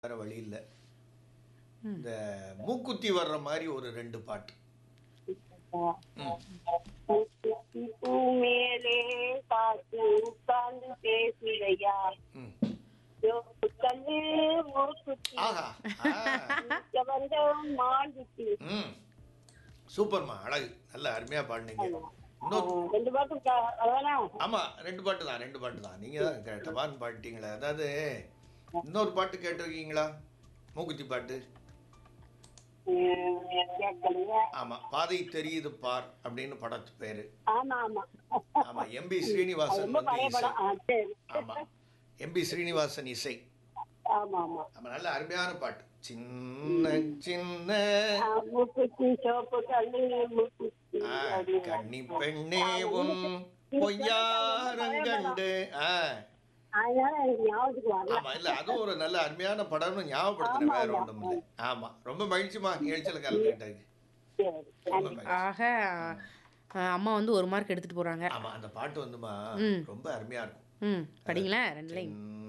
வேற வழி இல்லை இந்த மூக்குத்தி வர்ற மாதிரி ஒரு ரெண்டு பாட்டு பூ மேலே காத்து உட்கார்ந்து பேசுதையா ம் கல்லு மூக்குத்தி ஆஹா ஆ. இங்க வந்த மாண்டுத்தி ம் சூப்பர்மா அழகு நல்ல அருமையாக பாடினீங்க இன்னொரு ரெண்டு பாட்டு இருக்கா- அதானே ஆமாம் ரெண்டு பாட்டு தான் ரெண்டு பாட்டு தான் நீங்கள் தான் கரெக்டாக பாடிட்டீங்களே அதாவது இன்னொரு பாட்டு கேட்டிருக்கீங்களா மூக்குத்தி பாட்டு உம், கேட்கலைங்க ஆமாம் பாதை தெரியுது பார் அப்படின்னு படத்து பேர் ஆமா ஆமா ஆமாம் எம்பி அது ஸ்ரீனிவாசன் ரொம்ப வந்து பழைய இசை படம் ஆ, சரி ஆமாம் எம்பி ஸ்ரீனிவாசன் இசை ஆமா ஆமா ஆமாம் நல்ல அருமையான பாட்டு சின்ன சின்ன ஆ, மூக்குத்தி சோப்பு கல்லு மூக்குத்தி ஆ, அப்படின்னு. கன்னி பெண்ணே உன் பொய்யாரங்கண்டு ஆ அதனால எனக்கு ஞாபகத்துக்கு வரல ஆமா இல்ல அதுவும் ஒரு நல்ல அருமையான படம்னு ஞாபகப்படுத்தின வேற ஒன்றும் இல்லை ஆமா ரொம்ப மகிழ்ச்சிமா நிகழ்ச்சியில் கலந்துக்கிட்டாங்க சரி ரொம்ப மகிழ்ச்சி ஆக அஹ், அம்மா வந்து ஒரு மார்க் எடுத்துட்டு போறாங்க ஆமா அந்த பாட்டு வந்துமா ரொம்ப அருமையா இருக்கும் ம் படிங்களா ரெண்டு லைன் சின்ன